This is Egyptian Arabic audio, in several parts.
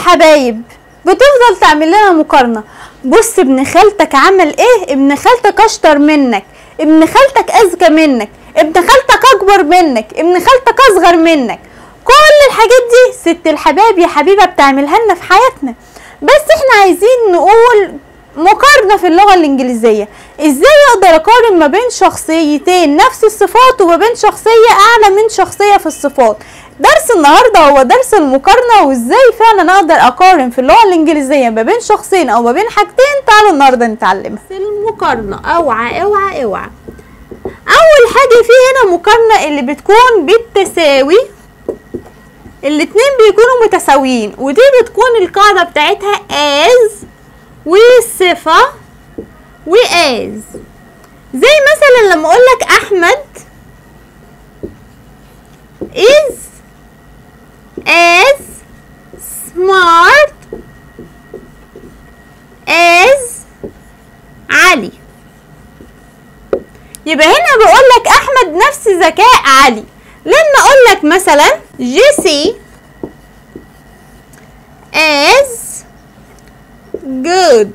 الحبايب بتفضل تعمل لنا مقارنة بص ابن خالتك عمل ايه ابن خالتك اشطر منك ابن خالتك اذكى منك ابن خالتك اكبر منك ابن خالتك اصغر منك كل الحاجات دي ست الحباب يا حبيبة بتعملها لنا في حياتنا بس احنا عايزين نقول مقارنة في اللغة الإنجليزية ازاي اقدر اقارن ما بين شخصيتين نفس الصفات وما بين شخصية اعلى من شخصية في الصفات درس النهاردة هو درس المقارنة وازاي فعلا اقدر اقارن في اللغة الإنجليزية ما بين شخصين او ما بين حاجتين تعالوا النهاردة نتعلمها المقارنة اوعى اوعى اوعى اول حاجة في هنا مقارنة اللي بتكون بالتساوي الاتنين بيكونوا متساويين ودي بتكون القاعدة بتاعتها as والصفة وas زي مثلا لما اقولك احمد is as smart as علي يبقى هنا بقولك احمد نفس ذكاء علي لما اقولك مثلا جيسي as good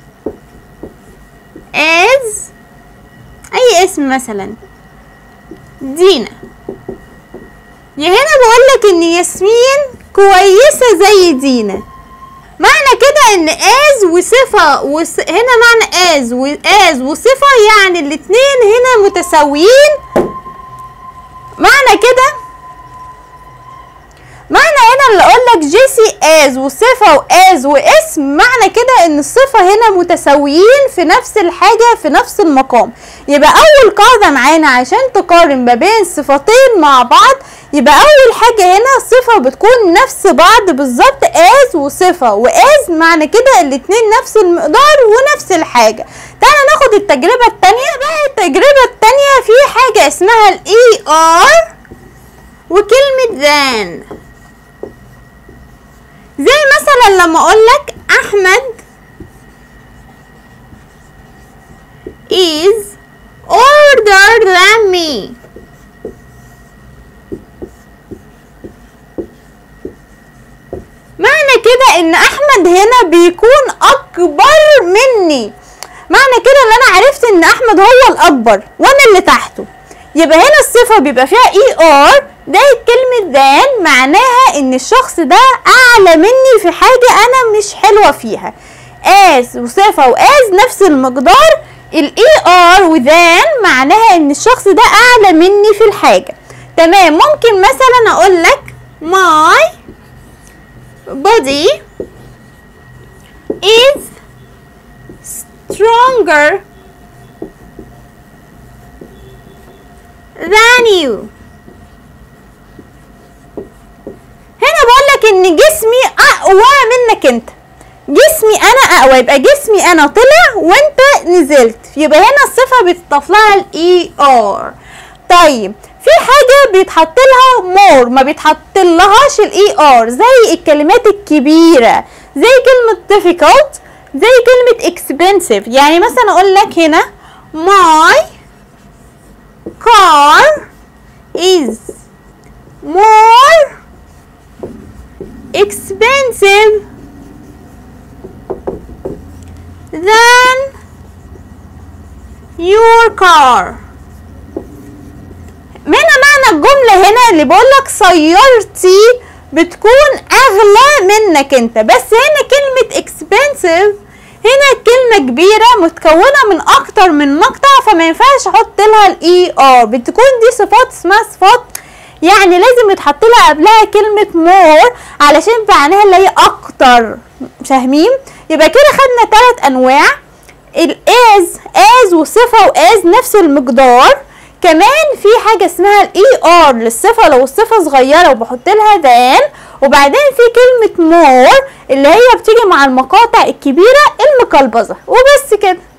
as اي اسم مثلا دينا يا هنا بقولك ان ياسمين كويسة زي دينا معنى كده ان از وصفة وص... هنا معنى از واز وصفة يعني الاتنين هنا متساويين معنى كده معنى هنا اللي اقولك جيسي از وصفة واز واسم معنى كده ان الصفة هنا متساويين في نفس الحاجة في نفس المقام يبقى اول قاعدة معانا عشان تقارن ما بين صفتين مع بعض يبقى اول حاجة هنا صفة بتكون نفس بعض بالظبط از وصفة واز معنى كده الاتنين نفس المقدار ونفس الحاجة تعالى ناخد التجربة التانية بقى التجربة التانية في حاجة اسمها الاي ار وكلمة ذان زي مثلا لما اقولك احمد is older than me معنى كده ان احمد هنا بيكون اكبر مني معنى كده ان انا عرفت ان احمد هو الاكبر وانا اللي تحته يبقى هنا الصفة بيبقى فيها اي ار ده كلمة ذان معناها ان الشخص ده اعلى مني في حاجة انا مش حلوة فيها as وصفة واز نفس المقدار الاي ار وذان معناها ان الشخص ده اعلى مني في الحاجة تمام ممكن مثلا اقول لك my body is stronger than you هنا بقول لك ان جسمي اقوى منك انت جسمي انا اقوى يبقى جسمي انا طلع وانت نزلت يبقى هنا الصفه بتضاف لها الاي ار طيب في حاجه بيتحط لها مور ما بيتحط لهاش الاي ار زي الكلمات الكبيره زي كلمه difficult زي كلمه expensive يعني مثلا اقول لك هنا my car is more expensive than your car هنا معنى الجملة هنا اللي بقولك سيارتي بتكون أغلى منك أنت بس هنا كلمة expensive هنا كلمة كبيرة متكونة من أكتر من مقطع فما ينفعش أحط لها الإي آر بتكون دي صفات اسمها صفات يعني لازم يتحط لها قبلها كلمة more علشان معناها اللي هي أكتر فاهمين؟ يبقى كده خدنا تلات أنواع الإز إز وصفة وإز نفس المقدار كمان في حاجة اسمها الاي ار للصفة لو الصفة صغيرة وبحط لها ذان وبعدين في كلمة مور اللي هي بتيجي مع المقاطع الكبيرة المقلبظة وبس كده